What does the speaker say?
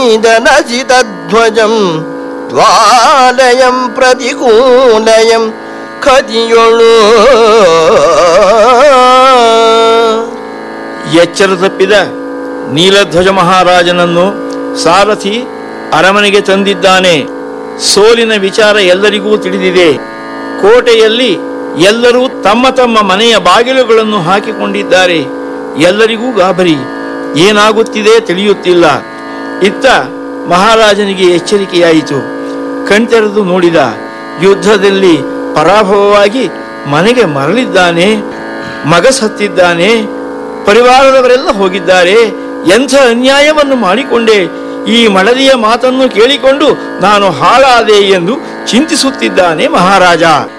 ನೀದನಸಿತಧ್ವಜಂ ದ್ವಾಲಯಂ ಪ್ರತಿಕೂಲಯಂ ಖದಿಯೊಳು ಎಚ್ಚರ ತಪ್ಪಿದ ನೀಲಧ್ವಜ ಮಹಾರಾಜನನ್ನು ಸಾರಥಿ ಅರಮನೆಗೆ ತಂದಿದ್ದಾನೆ ಸೋಲಿನ ವಿಚಾರ ಎಲ್ಲರಿಗೂ ತಿಳಿದಿದೆ ಕೋಟೆಯಲ್ಲಿ ಎಲ್ಲರೂ ತಮ್ಮ ತಮ್ಮ ಮನೆಯ ಬಾಗಿಲುಗಳನ್ನು ಹಾಕಿಕೊಂಡಿದ್ದಾರೆ ಎಲ್ಲರಿಗೂ ಗಾಬರಿ ಏನಾಗುತ್ತಿದೆ ತಿಳಿಯುತ್ತಿಲ್ಲ ಇತ್ತ ಮಹಾರಾಜನಿಗೆ ಎಚ್ಚರಿಕೆಯಾಯಿತು ಕಣ್ತೆರೆದು ನೋಡಿದ ಯುದ್ಧದಲ್ಲಿ ಪರಾಭವವಾಗಿ ಮನೆಗೆ ಮರಳಿದ್ದಾನೆ ಮಗ ಸತ್ತಿದ್ದಾನೆ ಪರಿವಾರದವರೆಲ್ಲ ಹೋಗಿದ್ದಾರೆ ಎಂಥ ಅನ್ಯಾಯವನ್ನು ಮಾಡಿಕೊಂಡೆ ಈ ಮಡದಿಯ ಮಾತನ್ನು ಕೇಳಿಕೊಂಡು ನಾನು ಹಾಳಾದೆ ಎಂದು ಚಿಂತಿಸುತ್ತಿದ್ದಾನೆ ಮಹಾರಾಜ